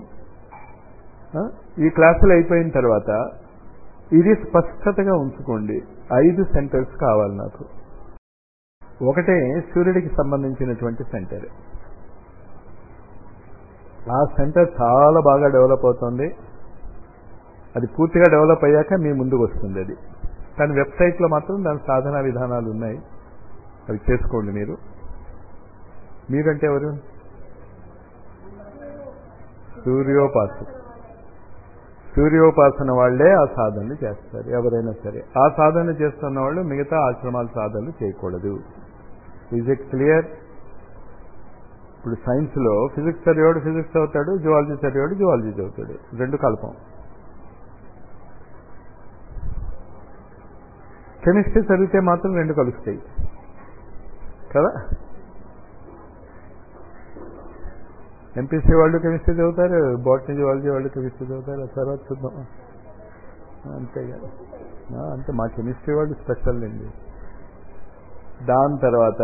ఈ క్లాసులు అయిపోయిన తర్వాత ఇది స్పష్టతగా ఉంచుకోండి ఐదు సెంటర్స్ కావాలి నాకు ఒకటే సూర్యుడికి సంబంధించినటువంటి సెంటర్ ఆ సెంటర్ చాలా బాగా డెవలప్ అవుతుంది అది పూర్తిగా డెవలప్ అయ్యాక మీ ముందుకు వస్తుంది అది కానీ వెబ్సైట్లో మాత్రం దాని సాధన విధానాలు ఉన్నాయి అవి చేసుకోండి మీరు మీరంటే ఎవరు సూర్యోపాసన సూర్యోపాసన వాళ్లే ఆ సాధనలు చేస్తారు ఎవరైనా సరే ఆ సాధన చేస్తున్న వాళ్ళు మిగతా ఆశ్రమాల సాధనలు చేయకూడదు ఈజ్ ఇట్ క్లియర్ ఇప్పుడు సైన్స్లో ఫిజిక్స్ చదివాడు ఫిజిక్స్ చదువుతాడు జువాలజీ చదివాడు జువాలజీ చదువుతాడు రెండు కలపం కెమిస్ట్రీ చదివితే మాత్రం రెండు కలుస్తాయి కదా ఎంపీసీ వాళ్ళు కెమిస్ట్రీ చదువుతారు బాటనీ జువాలజీ వాళ్ళు కెమిస్ట్రీ చదువుతారు ఆ తర్వాత చూద్దాం అంతే కదా అంటే మా కెమిస్ట్రీ వాళ్ళు స్పెషల్ అండి దాని తర్వాత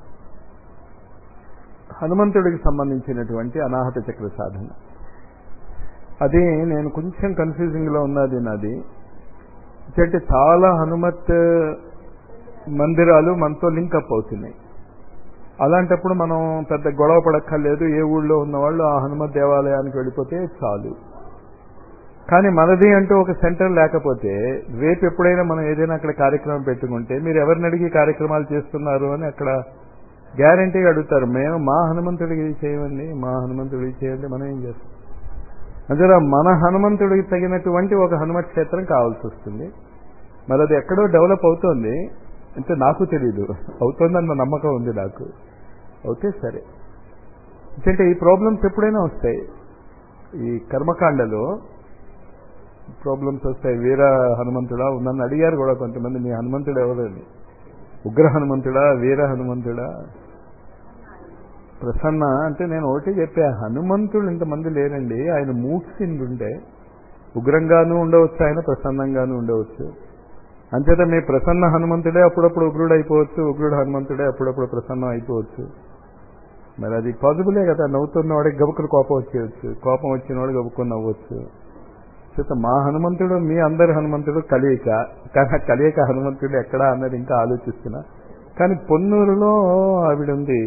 హనుమంతుడికి సంబంధించినటువంటి అనాహత చక్ర సాధన అది నేను కొంచెం కన్ఫ్యూజింగ్ లో ఉన్నది నాది అంటే చాలా హనుమత్ మందిరాలు మనతో లింక్ అప్ అవుతున్నాయి అలాంటప్పుడు మనం పెద్ద గొడవ పడక్కర్లేదు ఏ ఊళ్ళో ఉన్నవాళ్ళు ఆ హనుమత్ దేవాలయానికి వెళ్ళిపోతే చాలు కానీ మనది అంటూ ఒక సెంటర్ లేకపోతే రేపు ఎప్పుడైనా మనం ఏదైనా అక్కడ కార్యక్రమం పెట్టుకుంటే మీరు ఎవరిని అడిగి కార్యక్రమాలు చేస్తున్నారు అని అక్కడ గ్యారంటీగా అడుగుతారు మేము మా హనుమంతుడికి చేయండి మా హనుమంతుడికి చేయండి మనం ఏం చేస్తాం అందులో మన హనుమంతుడికి తగినటువంటి ఒక హనుమత్ క్షేత్రం కావాల్సి వస్తుంది మరి అది ఎక్కడో డెవలప్ అవుతోంది అంటే నాకు తెలీదు అవుతోందన్న నమ్మకం ఉంది నాకు అవుతే సరే ఎందుకంటే ఈ ప్రాబ్లమ్స్ ఎప్పుడైనా వస్తాయి ఈ కర్మకాండలో ప్రాబ్లమ్స్ వస్తాయి వీర హనుమంతుడా నన్ను అడిగారు కూడా కొంతమంది మీ హనుమంతుడు ఎవరని ఉగ్ర హనుమంతుడా వీర హనుమంతుడా ప్రసన్న అంటే నేను ఒకటి చెప్పా హనుమంతుడు ఇంతమంది లేరండి ఆయన మూడ్సింది ఉంటే ఉగ్రంగానూ ఉండవచ్చు ఆయన ప్రసన్నంగానూ ఉండవచ్చు అంచేత మీ ప్రసన్న హనుమంతుడే అప్పుడప్పుడు ఉగ్రుడు అయిపోవచ్చు ఉగ్రుడు హనుమంతుడే అప్పుడప్పుడు ప్రసన్నం అయిపోవచ్చు మరి అది పాజిబులే కదా నవ్వుతున్న వాడికి గబుకులు కోపం వచ్చేయచ్చు కోపం వచ్చిన వాడు గబుకుని నవ్వచ్చు చేత మా హనుమంతుడు మీ అందరి హనుమంతుడు కలియక కానీ కలియక హనుమంతుడు ఎక్కడా అన్నది ఇంకా ఆలోచిస్తున్నా కానీ పొన్నూరులో ఆవిడ ఉంది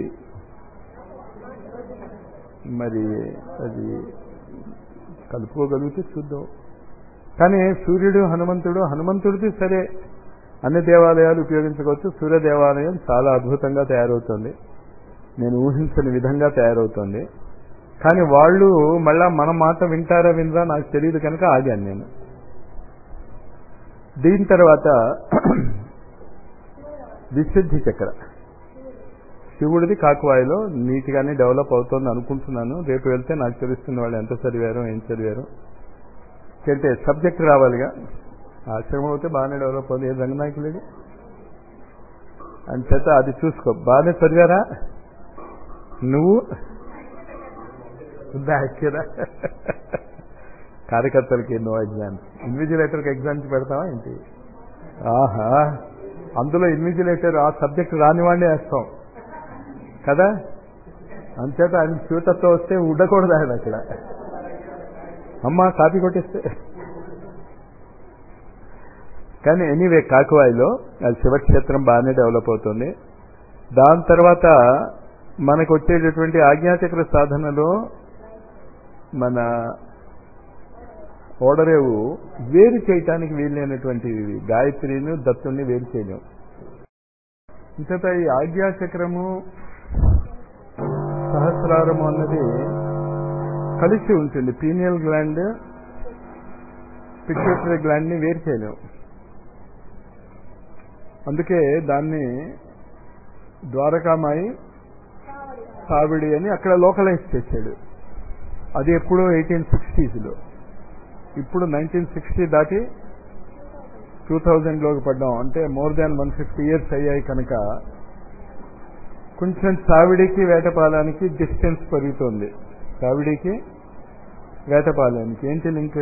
మరి అది కలుపుకోగలిగితే చూద్దాం కానీ సూర్యుడు హనుమంతుడు హనుమంతుడిది సరే అన్ని దేవాలయాలు ఉపయోగించుకోవచ్చు సూర్య దేవాలయం చాలా అద్భుతంగా తయారవుతుంది నేను ఊహించని విధంగా తయారవుతుంది కానీ వాళ్ళు మళ్ళా మన మాట వింటారా వినరా నాకు తెలియదు కనుక ఆగాను నేను దీని తర్వాత విశుద్ధి చక్ర శివుడిది కాకువాయిలో నీట్గానే డెవలప్ అవుతుంది అనుకుంటున్నాను రేపు వెళ్తే నాకు తెలుస్తుంది వాళ్ళు ఎంత చదివారో ఏం చదివారో అంటే సబ్జెక్ట్ రావాలిగా ఆశ్రమం అయితే బాగానే డెవలప్ అవుతుంది ఏ రంగనాయకులేది అని చేత అది చూసుకో బాగానే చదివారా నువ్వు బ్యాక్రా కార్యకర్తలకి నో ఎగ్జామ్స్ ఇన్విజిలేటర్కి ఎగ్జామ్స్ పెడతావా ఏంటి ఆహా అందులో ఇన్విజిలేటర్ ఆ సబ్జెక్ట్ రానివాడిని వేస్తాం కదా అంచేత ఆయన ఫ్యూటర్తో వస్తే ఉండకూడదు ఆయన అక్కడ అమ్మ కాపీ కొట్టిస్తే కానీ ఎనీవే కాకువాయిలో అది శివక్షేత్రం బాగానే డెవలప్ అవుతుంది దాని తర్వాత మనకు వచ్చేటటువంటి ఆజ్ఞాచక్ర సాధనలో మన ఓడరేవు వేరు చేయటానికి వీలైనటువంటి గాయత్రిని దత్తుణ్ణి వేరు చేయలేం ఇంతట ఈ ఆజ్ఞాచక్రము సహస్రారము అన్నది కలిసి ఉంటుంది పీనియల్ గ్లాండ్ పిట్యూటరీ గ్లాండ్ ని వేరు చేయలేం అందుకే దాన్ని ద్వారకామాయి సావిడి అని అక్కడ లోకలైజ్ చేశాడు అది ఎప్పుడో ఎయిటీన్ సిక్స్టీస్లో ఇప్పుడు నైన్టీన్ సిక్స్టీ దాటి టూ థౌజండ్లోకి పడ్డాం అంటే more than one fifty years అయ్యాయి కనుక కొంచెం సావిడికి వేటపాలానికి డిస్టెన్స్ పెరుగుతోంది సావిడికి వేటపాలానికి ఏంటి లింక్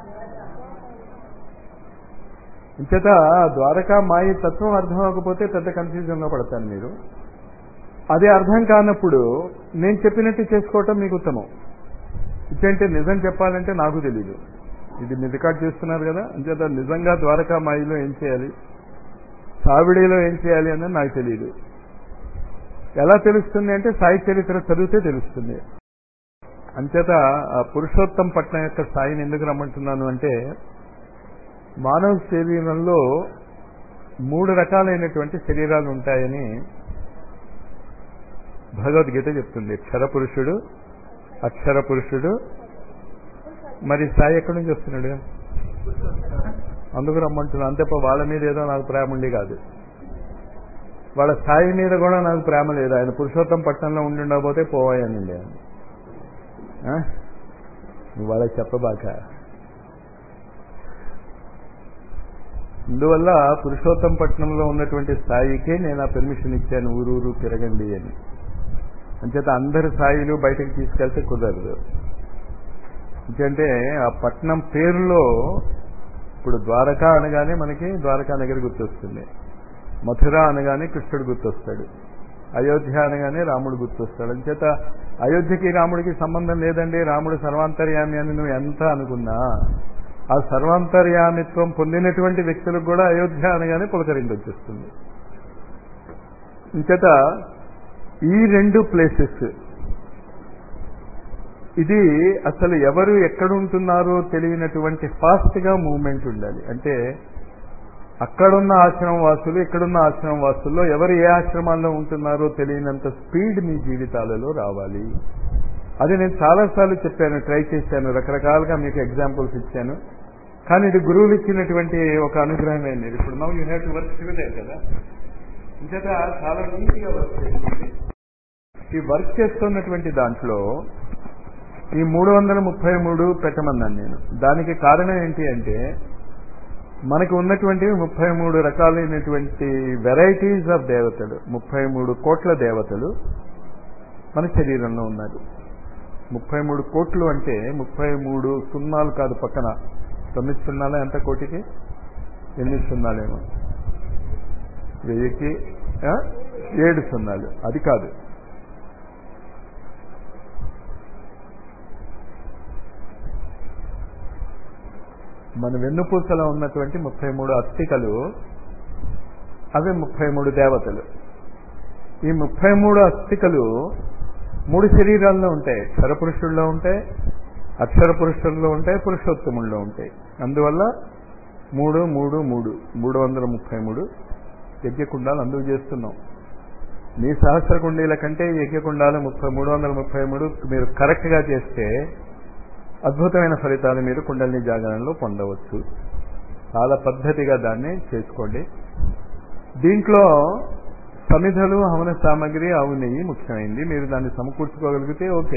ఇంచేత ద్వారకా మాయి తత్వం అర్థం అవ్వకపోతే పెద్ద కన్ఫ్యూజన్లో పడతాను మీరు అది అర్థం కానప్పుడు నేను చెప్పినట్టు చేసుకోవటం మీకు ఉత్తమం ఇదంటే నిజం చెప్పాలంటే నాకు తెలీదు ఇది మీరు రికార్డ్ చేస్తున్నారు కదా అంచేత నిజంగా ద్వారకా మాయిలో ఏం చేయాలి సావిడిలో ఏం చేయాలి అన్నది నాకు తెలియదు ఎలా తెలుస్తుంది అంటే సాయి చరిత్ర చదివితే తెలుస్తుంది అంచేత ఆ పురుషోత్తం పట్నం యొక్క స్థాయిని ఎందుకు రమ్మంటున్నాను అంటే మానవ శరీరంలో మూడు రకాలైనటువంటి శరీరాలు ఉంటాయని భగవద్గీత చెప్తుంది క్షర పురుషుడు అక్షర పురుషుడు మరి సాయి ఎక్కడి నుంచి వస్తున్నాడు అందుకు రమ్మంటున్నాను అంతే వాళ్ళ మీద ఏదో నాకు ప్రేమ ఉండి కాదు వాళ్ళ స్థాయి మీద కూడా నాకు ప్రేమ లేదు ఆయన పురుషోత్తం పట్టణంలో ఉండి ఉండకపోతే పోవాయనండి నువ్వు వాళ్ళకి చెప్పబాక అందువల్ల పురుషోత్తం పట్టణంలో ఉన్నటువంటి స్థాయికే నేను ఆ పెర్మిషన్ ఇచ్చాను ఊరూరు తిరగండి అని అంచేత అందరి స్థాయిలు బయటకు తీసుకెళ్తే కుదరదు ఎందుకంటే ఆ పట్నం పేరులో ఇప్పుడు ద్వారకా అనగానే మనకి ద్వారకా నగరి గుర్తొస్తుంది మథుర అనగానే కృష్ణుడు గుర్తొస్తాడు అయోధ్య అనగానే రాముడు గుర్తొస్తాడు అంచేత అయోధ్యకి రాముడికి సంబంధం లేదండి రాముడు సర్వాంతర్యామి అని నువ్వు ఎంత అనుకున్నా ఆ సర్వాంతర్యామిత్వం పొందినటువంటి వ్యక్తులకు కూడా అయోధ్య అనగానే పులకరించొచ్చేస్తుంది ఇంచేత ఈ రెండు ప్లేసెస్ ఇది అసలు ఎవరు ఎక్కడుంటున్నారో తెలియనటువంటి ఫాస్ట్ గా మూవ్మెంట్ ఉండాలి అంటే అక్కడున్న ఆశ్రమం వాసులు ఇక్కడున్న ఆశ్రమం వాసుల్లో ఎవరు ఏ ఆశ్రమాల్లో ఉంటున్నారో తెలియనంత స్పీడ్ మీ జీవితాలలో రావాలి అది నేను చాలాసార్లు చెప్పాను ట్రై చేశాను రకరకాలుగా మీకు ఎగ్జాంపుల్స్ ఇచ్చాను కానీ ఇది గురువులు ఇచ్చినటువంటి ఒక అనుగ్రహం అయింది ఇప్పుడు now you have to work together కదా ఇంచేత చాలా నీట్గా వర్క్ చేస్తుంది ఈ వర్క్ చేస్తున్నటువంటి దాంట్లో ఈ మూడు వందల ముప్పై మూడు పెట్టమన్నాను నేను దానికి కారణం ఏంటి అంటే మనకు ఉన్నటువంటి ముప్పై మూడు రకాలైనటువంటి వెరైటీస్ ఆఫ్ దేవతలు ముప్పై మూడు కోట్ల దేవతలు మన శరీరంలో ఉన్నారు ముప్పై మూడు కోట్లు అంటే ముప్పై మూడు సున్నాలు కాదు పక్కన తొమ్మిది సున్నాలు ఎంత కోటికి ఎనిమిది సున్నాలేమో వెయ్యికి ఏడు సున్నాలు అది కాదు మన వెన్నుపూసలో ఉన్నటువంటి ముప్పై మూడు అస్థికలు అవి ముప్పై మూడు దేవతలు ఈ ముప్పై మూడు అస్థికలు మూడు శరీరాల్లో ఉంటాయి క్షరపురుషుల్లో ఉంటాయి అక్షర పురుషుల్లో ఉంటాయి పురుషోత్తముల్లో ఉంటాయి అందువల్ల మూడు మూడు మూడు మూడు వందల ముప్పై మూడు యజ్ఞకుండాలు అందుకు చేస్తున్నాం మీ సహస్ర కుండీల కంటే యజ్ఞకుండాలు ముప్పై మూడు వందల ముప్పై మూడు మీరు కరెక్ట్గా చేస్తే అద్భుతమైన ఫలితాలు మీరు కుండలిని జాగరణలో పొందవచ్చు చాలా పద్ధతిగా దాన్ని చేసుకోండి దీంట్లో సమిధలు హవన సామాగ్రి ఆవు నెయ్యి ముఖ్యమైంది మీరు దాన్ని సమకూర్చుకోగలిగితే ఓకే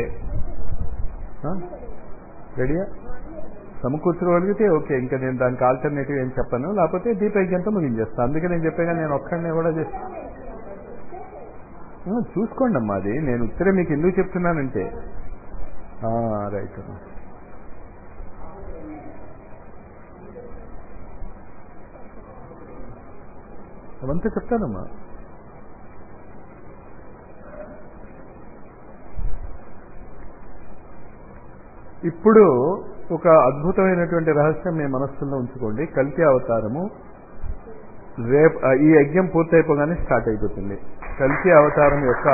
రెడీయా సమకూర్చుకోగలిగితే ఓకే ఇంకా నేను దానికి ఆల్టర్నేటివ్ ఏం చెప్పను లేకపోతే దీపయజ్ఞంతో ముగించేస్తాను అందుకే నేను చెప్పాగా నేను ఒక్కడినే కూడా చేస్తాను చూసుకోండి అమ్మా అది నేను ఉత్తరే మీకు ఎందుకు చెప్తున్నానంటే రైట్ అవంతా చెప్తానమ్మా ఇప్పుడు ఒక అద్భుతమైనటువంటి రహస్యం మీ మనస్సులో ఉంచుకోండి కల్కి అవతారము రేపు ఈ యజ్ఞం పూర్తయిపోగానే స్టార్ట్ అయిపోతుంది కల్కి అవతారం యొక్క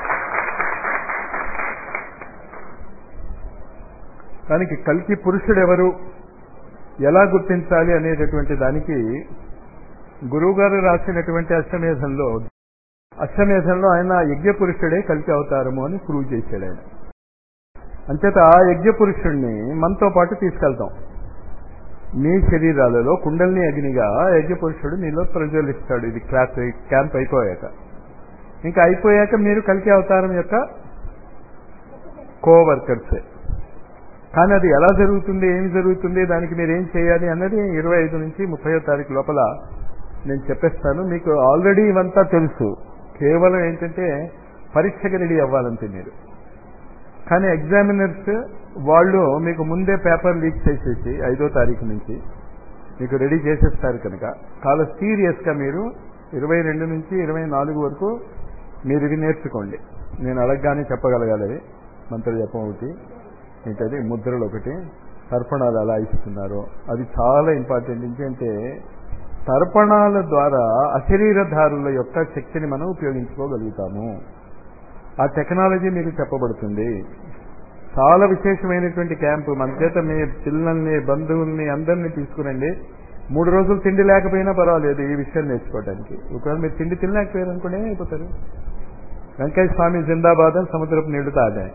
దానికి కల్కి పురుషుడు ఎవరు ఎలా గుర్తించాలి అనేటటువంటి దానికి గురువుగారు రాసినటువంటి అష్టమేధంలో అశ్వమేధంలో ఆయన యజ్ఞ పురుషుడే కలిసి అవతారము అని ప్రూవ్ చేశాడు ఆయన అంచేత ఆ యజ్ఞ పురుషుణ్ణి మనతో పాటు తీసుకెళ్తాం మీ శరీరాలలో కుండల్ని అగ్నిగా యజ్ఞ పురుషుడు మీలో ప్రజ్వలిస్తాడు ఇది క్లాస్ క్యాంప్ అయిపోయాక ఇంకా అయిపోయాక మీరు కలికి అవతారం యొక్క కోవర్కర్సే కానీ అది ఎలా జరుగుతుంది ఏమి జరుగుతుంది దానికి మీరు ఏం చేయాలి అన్నది ఇరవై ఐదు నుంచి ముప్పై తారీఖు లోపల నేను చెప్పేస్తాను మీకు ఆల్రెడీ ఇవంతా తెలుసు కేవలం ఏంటంటే పరీక్షకి రెడీ అవ్వాలంతే మీరు కానీ ఎగ్జామినర్స్ వాళ్ళు మీకు ముందే పేపర్ లీక్ చేసేసి ఐదో తారీఖు నుంచి మీకు రెడీ చేసేస్తారు కనుక చాలా సీరియస్గా మీరు ఇరవై రెండు నుంచి ఇరవై నాలుగు వరకు మీరు ఇవి నేర్చుకోండి నేను అడగగానే చెప్పగలగాలి అవి మంత్ర జపం ఒకటి ఏంటది ముద్రలు ఒకటి తర్పణాలు ఎలా ఇస్తున్నారు అది చాలా ఇంపార్టెంట్ ఎందుకంటే తర్పణాల ద్వారా అశరీరధారుల యొక్క శక్తిని మనం ఉపయోగించుకోగలుగుతాము ఆ టెక్నాలజీ మీకు చెప్పబడుతుంది చాలా విశేషమైనటువంటి క్యాంపు మన చేత మీ పిల్లల్ని బంధువుల్ని అందరినీ తీసుకురండి మూడు రోజులు తిండి లేకపోయినా పర్వాలేదు ఈ విషయం నేర్చుకోవడానికి ఒకవేళ మీరు తిండి తినలేకపోయారు అనుకోండి ఏమైపోతారు వెంకయ్య స్వామి జిందాబాద్ అని సముద్రపు నీళ్లు తాగాయి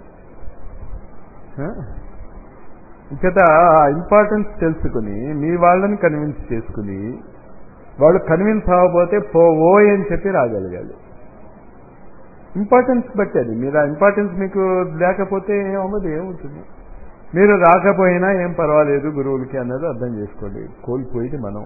చేత ఆ ఇంపార్టెన్స్ తెలుసుకుని మీ వాళ్ళని కన్విన్స్ చేసుకుని వాళ్ళు కన్విన్స్ అవ్వకపోతే పోవో అని చెప్పి రాగలగాలి ఇంపార్టెన్స్ బట్టి అది మీరు ఆ ఇంపార్టెన్స్ మీకు లేకపోతే ఏమవ్వదు ఏమవుతుంది మీరు రాకపోయినా ఏం పర్వాలేదు గురువులకి అన్నది అర్థం చేసుకోండి కోల్పోయేది మనం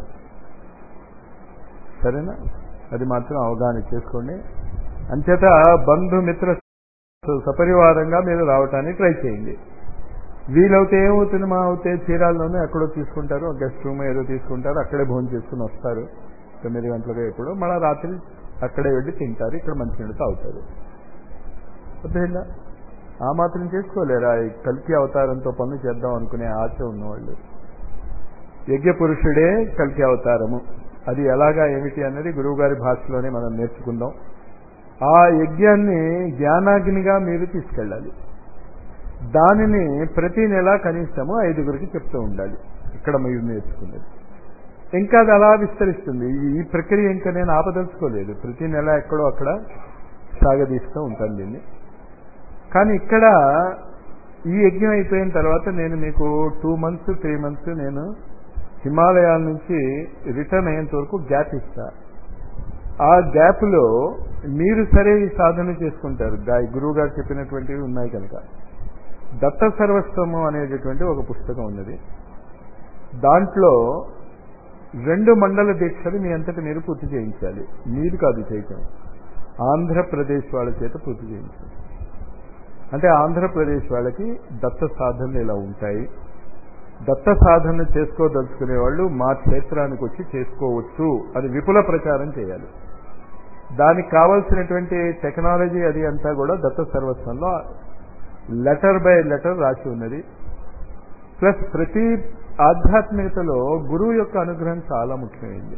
సరేనా అది మాత్రం అవగాహన చేసుకోండి అంచేత బంధుమిత్ర సపరివారంగా మీరు రావటానికి ట్రై చేయండి వీలవుతే ఏమవుతుంది మా అవుతే చీరాల్లోనే ఎక్కడో తీసుకుంటారు గెస్ట్ రూమ్ ఏదో తీసుకుంటారు అక్కడే భోజనం చేసుకుని వస్తారు తొమ్మిది గంటలకు ఎప్పుడు మళ్ళీ రాత్రి అక్కడే వెళ్ళి తింటారు ఇక్కడ మంచి నీళ్ళు తాగుతారు అర్థమైందా ఆ మాత్రం చేసుకోలేరా ఈ కల్కి అవతారంతో పనులు చేద్దాం అనుకునే ఆశ ఉన్నవాళ్ళు యజ్ఞ పురుషుడే కల్కి అవతారము అది ఎలాగా ఏమిటి అనేది గురువుగారి భాషలోనే మనం నేర్చుకుందాం ఆ యజ్ఞాన్ని జ్ఞానాగ్నిగా మీరు తీసుకెళ్ళాలి దానిని ప్రతి నెల కనీసము ఐదుగురికి చెప్తూ ఉండాలి ఇక్కడ మీరు నేర్చుకునేది ఇంకా అది అలా విస్తరిస్తుంది ఈ ప్రక్రియ ఇంకా నేను ఆపదలుచుకోలేదు ప్రతి నెల ఎక్కడో అక్కడ సాగదీస్తూ ఉంటాను దీన్ని కానీ ఇక్కడ ఈ యజ్ఞం అయిపోయిన తర్వాత నేను మీకు టూ మంత్స్ త్రీ మంత్స్ నేను హిమాలయాల నుంచి రిటర్న్ అయ్యేంత వరకు గ్యాప్ ఇస్తా ఆ గ్యాప్లో మీరు సరే ఈ సాధన చేసుకుంటారు గురువు గారు చెప్పినటువంటివి ఉన్నాయి కనుక దత్త సర్వస్వము అనేటటువంటి ఒక పుస్తకం ఉన్నది దాంట్లో రెండు మండల దీక్షలు మీ అంతటి మీరు పూర్తి చేయించాలి మీరు కాదు చేయటం ఆంధ్రప్రదేశ్ వాళ్ళ చేత పూర్తి చేయించాలి అంటే ఆంధ్రప్రదేశ్ వాళ్ళకి దత్త సాధనలు ఇలా ఉంటాయి దత్త సాధన చేసుకోదలుచుకునే వాళ్ళు మా క్షేత్రానికి వచ్చి చేసుకోవచ్చు అని విపుల ప్రచారం చేయాలి దానికి కావలసినటువంటి టెక్నాలజీ అది అంతా కూడా దత్త సర్వస్వంలో లెటర్ బై లెటర్ రాసి ఉన్నది ప్లస్ ప్రతి ఆధ్యాత్మికతలో గురువు యొక్క అనుగ్రహం చాలా ముఖ్యమైంది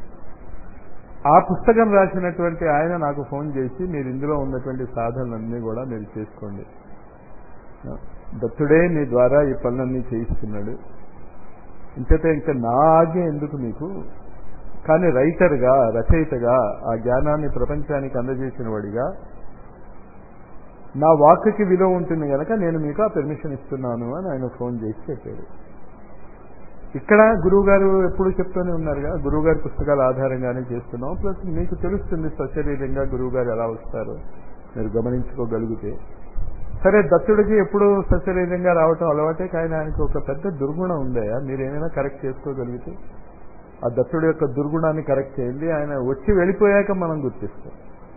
ఆ పుస్తకం రాసినటువంటి ఆయన నాకు ఫోన్ చేసి మీరు ఇందులో ఉన్నటువంటి సాధనలన్నీ కూడా మీరు చేసుకోండి దత్తుడే మీ ద్వారా ఈ పనులన్నీ చేయిస్తున్నాడు ఇంకైతే ఇంకా నా ఆజ్ఞ ఎందుకు మీకు కానీ రైటర్గా రచయితగా ఆ జ్ఞానాన్ని ప్రపంచానికి అందజేసిన వాడిగా నా వాక్కి విలువ ఉంటుంది కనుక నేను మీకు ఆ పెర్మిషన్ ఇస్తున్నాను అని ఆయన ఫోన్ చేసి చెప్పాడు ఇక్కడ గురువు గారు ఎప్పుడు చెప్తూనే ఉన్నారుగా గురువు గారి పుస్తకాల ఆధారంగానే చేస్తున్నాం ప్లస్ మీకు తెలుస్తుంది సశరీరంగా గురువు గారు ఎలా వస్తారో మీరు గమనించుకోగలిగితే సరే దత్తుడికి ఎప్పుడు సశరీరంగా రావటం అలవాటే కానీ ఆయనకు ఒక పెద్ద దుర్గుణం ఉందయా మీరు ఏమైనా కరెక్ట్ చేసుకోగలిగితే ఆ దత్తుడి యొక్క దుర్గుణాన్ని కరెక్ట్ చేయండి ఆయన వచ్చి వెళ్ళిపోయాక మనం గుర్తిస్తాం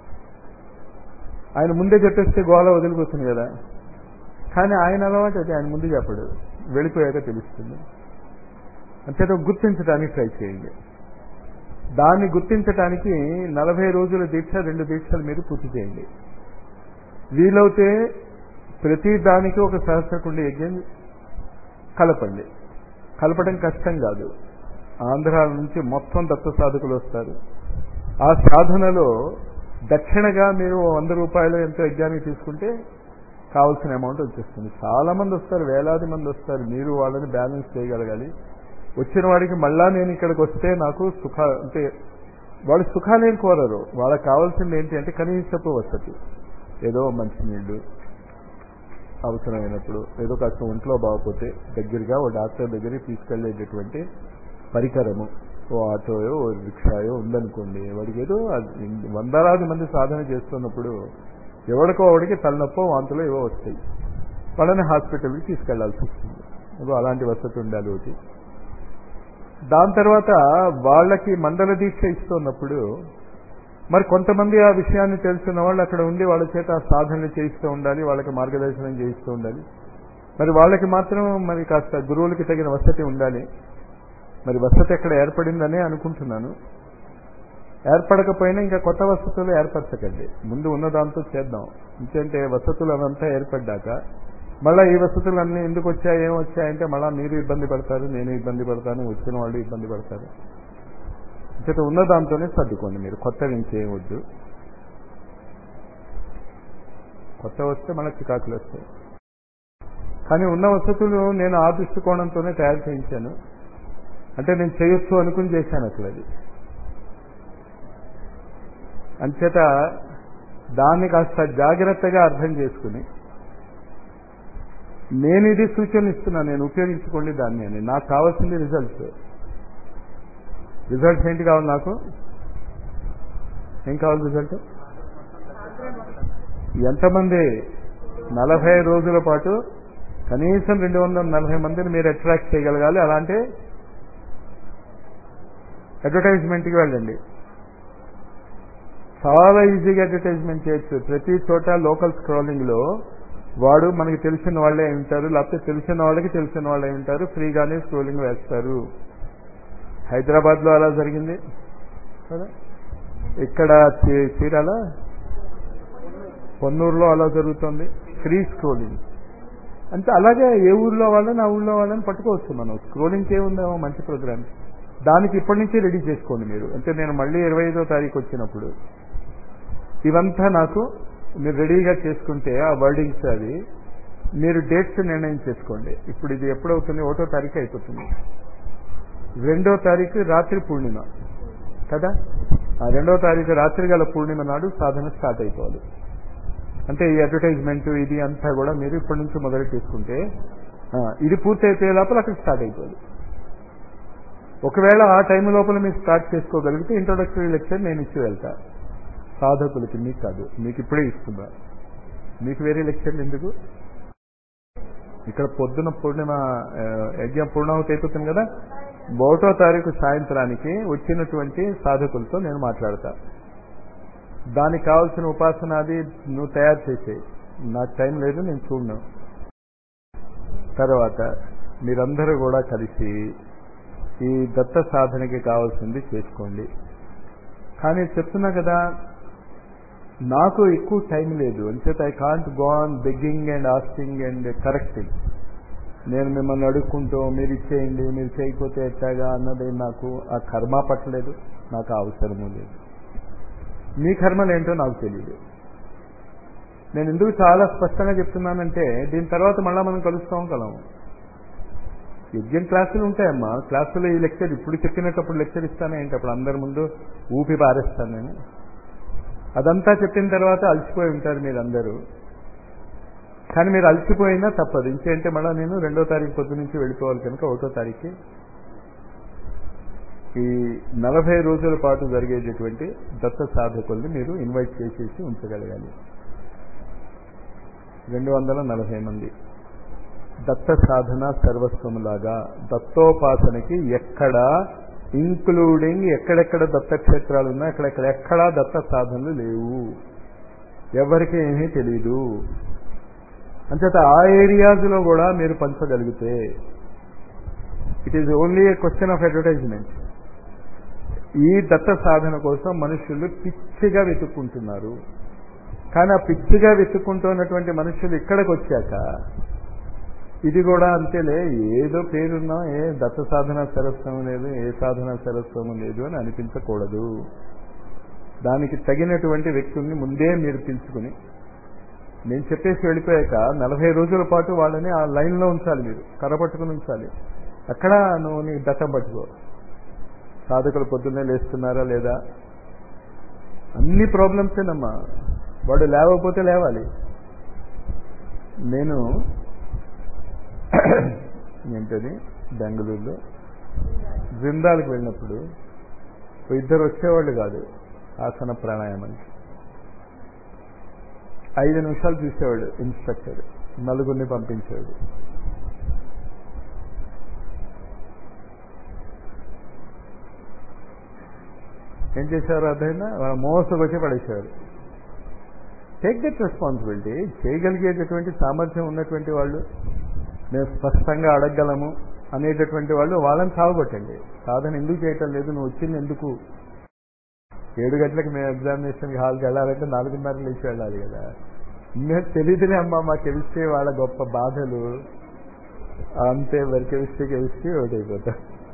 ఆయన ముందే చెప్పేస్తే గోళ వదిలిపోతుంది కదా కానీ ఆయన అలవాటు అది ఆయన ముందు చెప్పడు వెళ్ళిపోయాక తెలుస్తుంది అంతేతో గుర్తించడానికి ట్రై చేయండి దాన్ని గుర్తించడానికి నలభై రోజుల దీక్ష రెండు దీక్షలు మీరు పూర్తి చేయండి వీలవుతే ప్రతి దానికి ఒక సహస్రకుండ యజ్ఞం కలపండి కలపడం కష్టం కాదు ఆంధ్ర నుంచి మొత్తం దత్త సాధకులు వస్తారు ఆ సాధనలో దక్షిణగా మీరు వంద రూపాయలు ఎంతో యజ్ఞానికి తీసుకుంటే కావాల్సిన అమౌంట్ వచ్చేస్తుంది చాలా మంది వస్తారు వేలాది మంది వస్తారు మీరు వాళ్ళని బ్యాలెన్స్ చేయగలగాలి వచ్చిన వాడికి మళ్ళా నేను ఇక్కడికి వస్తే నాకు సుఖ అంటే వాళ్ళు సుఖాలేం కోరరు వాళ్ళకి కావాల్సింది ఏంటి అంటే కనీసపు వసతి ఏదో మంచినీళ్ళు అవసరమైనప్పుడు ఏదో కాస్త ఒంట్లో బాగపోతే దగ్గరగా ఓ డాక్టర్ దగ్గరికి తీసుకెళ్లేటటువంటి పరికరము ఓ ఆటోయో ఓ రిక్షాయో ఉందనుకోండి వాడికి ఏదో అది వందలాది మంది సాధన చేస్తున్నప్పుడు ఎవడికో వాడికి తలనొప్పో వాంతులో ఏవో వస్తాయి వాళ్ళని హాస్పిటల్కి తీసుకెళ్లాల్సి వస్తుంది ఏదో అలాంటి వసతి ఉండాలి ఒకటి దాని తర్వాత వాళ్ళకి మండల దీక్ష ఇస్తున్నప్పుడు మరి కొంతమంది ఆ విషయాన్ని తెలుసున్న వాళ్ళు అక్కడ ఉండి వాళ్ళ చేత ఆ సాధనలు చేయిస్తూ ఉండాలి వాళ్ళకి మార్గదర్శనం చేయిస్తూ ఉండాలి మరి వాళ్ళకి మాత్రం మరి కాస్త గురువులకి తగిన వసతి ఉండాలి మరి వసతి ఎక్కడ ఏర్పడిందనే అనుకుంటున్నాను ఏర్పడకపోయినా ఇంకా కొత్త వసతులు ఏర్పరచకండి ముందు ఉన్న దాంతో చేద్దాం ఎందుకంటే వసతులు అవంతా ఏర్పడ్డాక మళ్ళీ ఈ వసతులు అన్నీ ఎందుకు వచ్చాయి ఏం వచ్చాయంటే మళ్ళీ మీరు ఇబ్బంది పడతారు నేను ఇబ్బంది పడతాను వచ్చిన వాళ్ళు ఇబ్బంది పడతారు చేత ఉన్న దాంతోనే సర్దుకోండి మీరు కొత్తవి ఇంకేం వద్దు కొత్త వస్తే మనకు చికాకులు వస్తాయి కానీ ఉన్న వసతులు నేను ఆ దృష్టికోణంతోనే తయారు చేయించాను అంటే నేను చేయొచ్చు అనుకుని చేశాను అసలు అది అంచేత దాన్ని కాస్త జాగ్రత్తగా అర్థం చేసుకుని నేను ఇది సూచనలు ఇస్తున్నాను నేను ఉపయోగించుకోండి దాన్ని అని నాకు కావాల్సింది రిజల్ట్స్ రిజల్ట్స్ ఏంటి కావాలి నాకు ఏం కావాలి రిజల్ట్ ఎంతమంది నలభై రోజుల పాటు కనీసం రెండు వందల నలభై మందిని మీరు అట్రాక్ట్ చేయగలగాలి అలాంటి అడ్వర్టైజ్మెంట్కి వెళ్ళండి చాలా ఈజీగా అడ్వర్టైజ్మెంట్ చేయొచ్చు ప్రతి చోట లోకల్ స్క్రోలింగ్లో వాడు మనకి తెలిసిన వాళ్ళే ఉంటారు లేకపోతే తెలిసిన వాళ్ళకి తెలిసిన వాళ్ళే ఉంటారు ఫ్రీగానే స్క్రోలింగ్ వేస్తారు హైదరాబాద్లో అలా జరిగింది కదా ఇక్కడ చీరాల పొన్నూరులో అలా జరుగుతుంది ఫ్రీ స్క్రోలింగ్ అంటే అలాగే ఏ ఊర్లో వాళ్ళని ఆ ఊళ్ళో వాళ్ళని పట్టుకోవచ్చు మనం స్క్రోలింగ్కి ఏముందేమో మంచి ప్రోగ్రామ్ దానికి ఇప్పటి నుంచే రెడీ చేసుకోండి మీరు అంటే నేను మళ్ళీ ఇరవై ఐదో తారీఖు వచ్చినప్పుడు ఇవంతా నాకు మీరు రెడీగా చేసుకుంటే ఆ వర్డింగ్స్ అది మీరు డేట్స్ నిర్ణయం చేసుకోండి ఇప్పుడు ఇది ఎప్పుడవుతుంది ఒకటో తారీఖు అయిపోతుంది రెండో తారీఖు రాత్రి పూర్ణిమ కదా ఆ రెండో తారీఖు రాత్రి గల పూర్ణిమ నాడు సాధన స్టార్ట్ అయిపోవాలి అంటే ఈ అడ్వర్టైజ్మెంట్ ఇది అంతా కూడా మీరు ఇప్పటి నుంచి మొదలు తీసుకుంటే ఇది పూర్తి అయిపోయే లోపల అక్కడ స్టార్ట్ అయిపోవాలి ఒకవేళ ఆ టైం లోపల మీరు స్టార్ట్ చేసుకోగలిగితే ఇంట్రొడక్టరీ లెక్చర్ నేను ఇచ్చి వెళ్తా సాధకులకి మీకు కాదు మీకు ఇప్పుడే ఇస్తున్నా మీకు వేరే లెక్చర్లు ఎందుకు ఇక్కడ పొద్దున పూర్ణిమ యజ్ఞం పూర్ణావతి అయిపోతుంది కదా ఒకటో తారీఖు సాయంత్రానికి వచ్చినటువంటి సాధకులతో నేను మాట్లాడతా దానికి కావాల్సిన ఉపాసన అది నువ్వు తయారు చేసేయి నాకు టైం లేదు నేను చూడను తర్వాత మీరందరూ కూడా కలిసి ఈ దత్త సాధనకి కావాల్సింది చేసుకోండి కానీ చెప్తున్నా కదా నాకు ఎక్కువ టైం లేదు అంచేత I can't go on begging and asking and correcting నేను మిమ్మల్ని అడుక్కుంటూ మీరు ఇచ్చేయండి మీరు చేయకపోతే ఎట్టాగా అన్నది నాకు ఆ కర్మ పట్టలేదు నాకు అవసరము లేదు మీ కర్మలు ఏంటో నాకు తెలియదు నేను ఎందుకు చాలా స్పష్టంగా చెప్తున్నానంటే దీని తర్వాత మళ్ళీ మనం కలుస్తాం కలం యజ్ఞం క్లాసులు ఉంటాయమ్మా క్లాసులో ఈ లెక్చర్ ఇప్పుడు చెప్పినప్పుడు లెక్చర్ ఇస్తానే ఏంటి అప్పుడు అందరి ముందు ఊపి పారేస్తాను నేను అదంతా చెప్పిన తర్వాత అలసిపోయి ఉంటారు మీరందరూ కానీ మీరు అలసిపోయినా తప్పదు ఇంకేంటే మళ్ళీ నేను రెండో తారీఖు పొద్దు నుంచి వెళ్ళిపోవాలి కనుక ఒకటో తారీఖు ఈ నలభై రోజుల పాటు జరిగేటటువంటి దత్త సాధకుల్ని మీరు ఇన్వైట్ చేసేసి ఉంచగలగాలి రెండు వందల నలభై మంది దత్త సాధన సర్వస్వములాగా దత్తోపాసనకి ఎక్కడ ఇంక్లూడింగ్ ఎక్కడెక్కడ దత్తక్షేత్రాలు ఉన్నాయి అక్కడెక్కడ ఎక్కడా దత్త సాధనలు లేవు ఎవరికి ఏమీ తెలియదు అంచేత ఆ ఏరియాస్లో కూడా మీరు పంచగలిగితే it is only a question of advertisement ఈ దత్త సాధన కోసం మనుషులు పిచ్చిగా వెతుక్కుంటున్నారు కానీ ఆ పిచ్చిగా వెతుక్కుంటున్నటువంటి మనుషులు ఇక్కడికి వచ్చాక ఇది కూడా అంతేలే ఏదో పేరున్నా ఏ దత్త సాధన సరస్వము లేదు ఏ సాధన సరస్వము లేదు అని అనిపించకూడదు దానికి తగినటువంటి వ్యక్తుల్ని ముందే మీరు పిలుచుకుని నేను చెప్పేసి వెళ్ళిపోయాక నలభై రోజుల పాటు వాళ్ళని ఆ లైన్లో ఉంచాలి మీరు కర్ర పట్టుకుని ఉంచాలి అక్కడ నువ్వు నీ దత్తం పట్టుకో సాధకులు పొద్దున్నే లేస్తున్నారా లేదా అన్ని ప్రాబ్లమ్సేనమ్మా వాడు లేవకపోతే లేవాలి నేను ఏంటది బెంగళూరులో బృందాలకు వెళ్ళినప్పుడు ఓ ఇద్దరు వచ్చేవాళ్ళు కాదు ఆసన ప్రాణాయామానికి ఐదు నిమిషాలు చూసేవాడు ఇన్స్ట్రక్టర్ నలుగురిని పంపించేవాడు ఏం చేశారు అదైనా వాళ్ళ మోసకు వచ్చి పడేసేవారు టేక్ దట్ రెస్పాన్సిబిలిటీ చేయగలిగేటటువంటి సామర్థ్యం ఉన్నటువంటి వాళ్ళు మేము స్పష్టంగా అడగగలము అనేటటువంటి వాళ్ళు వాళ్ళని సాగుకొట్టండి సాధన ఎందుకు చేయటం లేదు నువ్వు వచ్చింది ఎందుకు ఏడు గంటలకు మేము ఎగ్జామినేషన్ హాల్కి వెళ్ళాలంటే నాలుగున్నర లేచి వెళ్ళాలి కదా మేము తెలియదులే అమ్మా మా కెమిస్ట్రీ వాళ్ళ గొప్ప బాధలు అంతే మరి కెమిస్ట్రీ కెమిస్ట్రీ ఒకటి అయిపోతా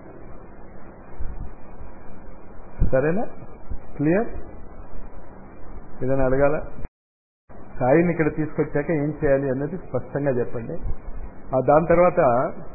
సరేనా క్లియర్ ఏదైనా అడగాల సాయిని ఇక్కడ తీసుకొచ్చాక ఏం చేయాలి అన్నది స్పష్టంగా చెప్పండి ఆ దాని తర్వాత